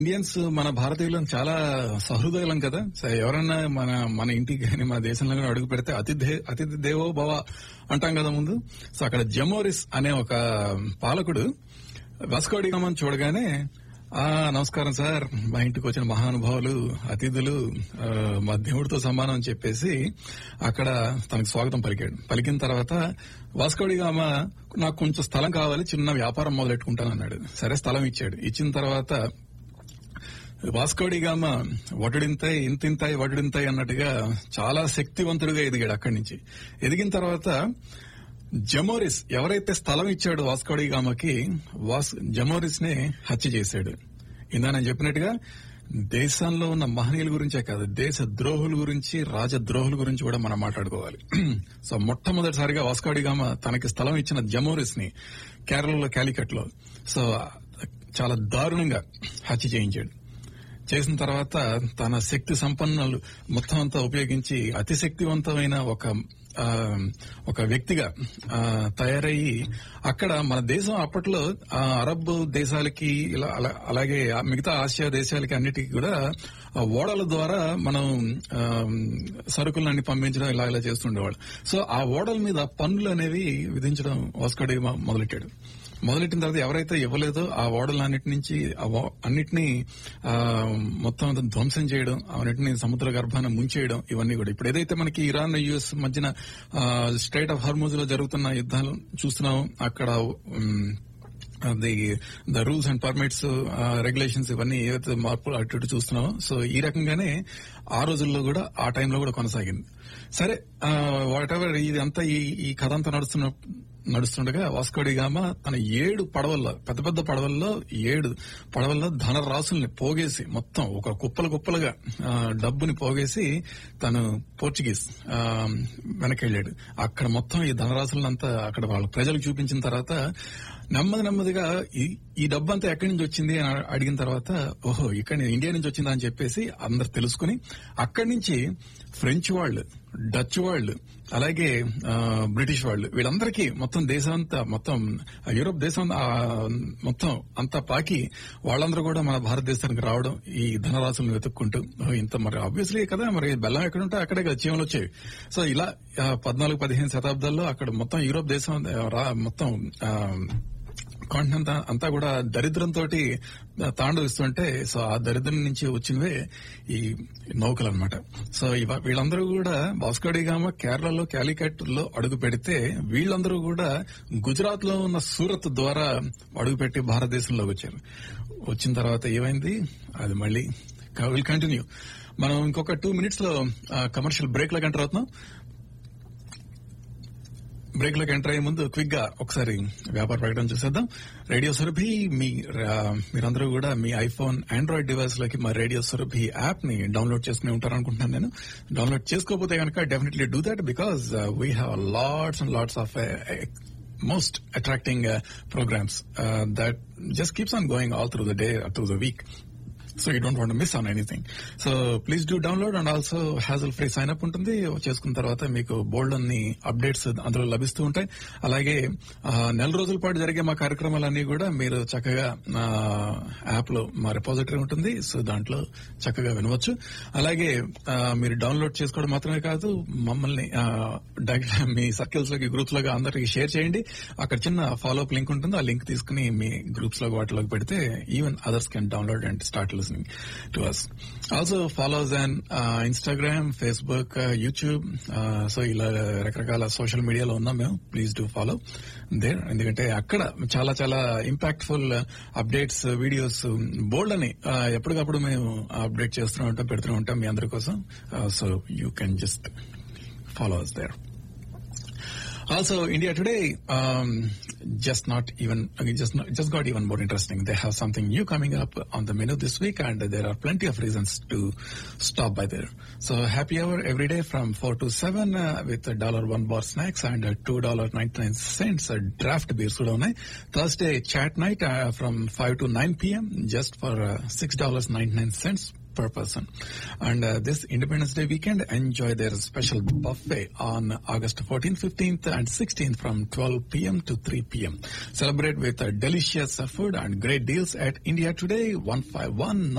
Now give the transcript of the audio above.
Indians మన భారతీయులను చాలా సహృదయులం కదా సో ఎవరన్నా మన మన ఇంటికి కానీ మన దేశంలో కానీ అడుగు పెడితే అతిథి అతిథి దేవో భవ అంటాం కదా ముందు సో అక్కడ జమోరిస్ అనే ఒక పాలకుడు వాస్కోడిగామని చూడగానే ఆ నమస్కారం సార్ మా ఇంటికి వచ్చిన మహానుభావులు అతిథులు ఆ, మా దేవుడితో సమానం అని చెప్పేసి అక్కడ తనకు స్వాగతం పలికాడు పలికిన తర్వాత వాస్కోడిగామ నాకు కొంచెం స్థలం కావాలి చిన్న వ్యాపారం మొదలెట్టుకుంటాను అన్నాడు సరే స్థలం ఇచ్చాడు ఇచ్చిన తర్వాత వాస్కోడిగామ వటుడింతాయి ఇంతింతాయి వటుడింతాయి అన్నట్టుగా చాలా శక్తివంతుడిగా ఎదిగాడు అక్కడి నుంచి ఎదిగిన తర్వాత జమోరిస్ ఎవరైతే స్థలం ఇచ్చాడో వాస్కోడిగామకి వాస్ జమోరిస్ ని హత్య చేశాడు ఇందా నేను చెప్పినట్టుగా దేశంలో ఉన్న మహనీయుల గురించే కాదు దేశ ద్రోహుల గురించి రాజద్రోహుల గురించి కూడా మనం మాట్లాడుకోవాలి సో మొట్టమొదటిసారిగా వాస్కోడిగామ తనకి స్థలం ఇచ్చిన జమోరిస్ ని కేరళలో క్యాలికట్ లో సో చాలా దారుణంగా హత్య చేయించాడు చేసిన తర్వాత తన శక్తి సంపన్నులు మొత్తం అంతా ఉపయోగించి అతి శక్తివంతమైన ఒక ఆ, ఒక వ్యక్తిగా ఆ, తయారయ్యి అక్కడ మన దేశం అప్పట్లో ఆ, అరబ్ దేశాలకి ఇలా అలా- అలాగే ఆ మిగతా ఆసియా దేశాలకి అన్నిటికీ కూడా ఆ ఓడల ద్వారా మనం ఆ, సరుకులన్నీ పంపించడం ఇలా ఇలా చేస్తుండేవాళ్ళు సో ఆ ఓడల మీద పన్నులు అనేవి విధించడం వాస్కోడి మొదలెట్టాడు మొదలెట్టిన తర్వాత ఎవరైతే ఇవ్వలేదో ఆ ఓడలన్నిటి నుంచి ఆ ఓ- అన్నిటినీ ఆ, మొత్తం అంతా ధ్వంసం చేయడం అన్నిటిని సముద్ర గర్భాన ముంచేయడం ఇవన్నీ కూడా ఇప్పుడు ఏదైతే మనకి ఇరాన్ యుఎస్ మధ్యన స్ట్రైట్ ఆఫ్ హర్మూజ్ లో జరుగుతున్న యుద్ధాలు చూస్తున్నాం అక్కడ um, the the rules and permits regulations ఇవన్నీ ఏవైతే మార్పులు అటు ఇటు చూస్తున్నామో సో ఈ రకంగానే ఆ రోజుల్లో కూడా ఆ టైంలో కూడా కొనసాగింది సరే వాట్ ఎవర్ ఇది అంతా ఈ ఈ కథ అంతా నడుస్తున్న నడుస్తుండగా వాస్కోడి గామ తన ఏడు పడవల్లో పెద్ద పెద్ద పడవల్లో ఏడు పడవల్లో ధన రాసుల్ని పోగేసి మొత్తం ఒక కుప్పలు కుప్పలుగా ఆ, డబ్బుని పోగేసి తను పోర్చుగీస్ ఆ, వెనకెళ్ళాడు అక్కడ మొత్తం ఈ ధనరాశులంతా అక్కడ వాళ్ళ ప్రజలకు చూపించిన తర్వాత నెమ్మది నెమ్మదిగా ఈ ఈ డబ్బు అంతా ఎక్కడి నుంచి వచ్చింది అని అడిగిన తర్వాత ఓహో ఇక్కడ ఇండియా నుంచి వచ్చిందా అని చెప్పేసి అందరు తెలుసుకుని అక్కడి నుంచి ఫ్రెంచ్ వాళ్ళు డచ్ వాళ్ళు అలాగే ఆ, బ్రిటిష్ వాళ్ళు వీళ్ళందరికీ మొత్తం దేశం అంతా మొత్తం ఆ యూరోప్ దేశం ఆ, మొత్తం అంతా పాకి వాళ్ళందరూ కూడా మన భారతదేశానికి రావడం ఈ ధనరాశులను వెతుక్కుంటూ ఓ, ఇంత మరి ఆబ్వియస్లీ కదా మరి బెల్లం ఎక్కడ ఉంటే అక్కడే కదా చీమలు వచ్చేవి సో ఇలా ఆ, పద్నాలుగు పదిహేను శతాబ్దాల్లో అక్కడ మొత్తం యూరోప్ దేశం ఆ, రా- మొత్తం ఆ, కాంటినెంట్ అంతా కూడా దరిద్రంతో తాండవిస్తుంటే సో ఆ దరిద్రం నుంచి వచ్చినవే ఈ నౌకలు అనమాట సో ఇవ- వీళ్ళందరూ కూడా బాస్కోడిగామ కేరళలో క్యాలికట్ లో అడుగు పెడితే వీళ్ళందరూ కూడా గుజరాత్ లో ఉన్న సూరత్ ద్వారా అడుగుపెట్టి భారతదేశంలోకి వచ్చారు వచ్చిన తర్వాత ఏమైంది అది మళ్ళీ విల్ కంటిన్యూ మనం ఇంకొక టూ మినిట్స్ లో కమర్షియల్ బ్రేక్ లోకి ఎంటర్ అవుతున్నాం బ్రేక్ లోకి ఎంటర్ అయ్యే ముందు క్విక్ గా ఒకసారి వ్యాపార ప్రకటన చూసేద్దాం రేడియో సురభి మీ రా- మీరందరూ కూడా మీ ఐఫోన్ ఆండ్రాయిడ్ డివైస్ లోకి మా రేడియో సురభి యాప్ ని డౌన్లోడ్ చేసుకుని ఉంటారు అనుకుంటున్నాను నేను డౌన్లోడ్ చేసుకోకపోతే కనుక definitely do that because we have lots and lots of most attracting uh, programs uh, that just keeps on going all through the day or through the week. So you don't want miss on anything so please do download and also hassle free sign up ఉంటుంది చేసుకున్న తర్వాత మీకు బోల్డ్ అన్ని updates అందులో లభిస్తూ ఉంటాయి అలాగే ఆ, నెల రోజుల పాటు జరిగే మా కార్యక్రమాలన్నీ కూడా మీరు చక్కగా యాప్ లో మా రిపాజిటరీ ఉంటుంది సో దాంట్లో చక్కగా వినవచ్చు అలాగే ఆ, మీరు డౌన్లోడ్ చేసుకోవడం మాత్రమే కాదు మమ్మల్ని ఆ, డైరెక్ట్ మీ సర్కిల్స్ లోకి గ్రూప్స్ లోకి అందరికి షేర్ చేయండి అక్కడ చిన్న ఫాలో అప్ లింక్ ఉంటుంది ఆ లింక్ తీసుకుని మీ గ్రూప్స్ లో వాటిలోకి పెడితే even others can download and start listening to us also follows and Instagram Facebook YouTube so ఇలా రకరకాల సోషల్ మీడియాలో ఉన్నాం మేము ప్లీజ్ డూ ఫాలో దేర్ ఎందుకంటే అక్కడ చాలా చాలా ఇంపాక్ట్ఫుల్ అప్డేట్స్ వీడియోస్ బోల్డ్ అని ఆ, ఎప్పటికప్పుడు మేము అప్డేట్ చేస్తూనే ఉంటాం పెడుతూనే ఉంటాం మీ అందరి కోసం so you can just follow us there. Also, India Today um, just not even just not, just got even more interesting. They have something new coming up on the menu this week, and there are plenty of reasons to stop by there. So happy hour every day from four to seven uh, with a dollar one bar snacks and uh, two dollar ninety nine cents uh, draft beers కూడా ఉన్నాయి Thursday chat night uh, from five to nine p.m. just for uh, six dollars ninety nine cents per person. And uh, this Independence Day weekend, enjoy their special buffet on August 14th, 15th, and 16th from 12 p.m. to 3 p.m. Celebrate with uh, delicious uh, food and great deals at India Today, 151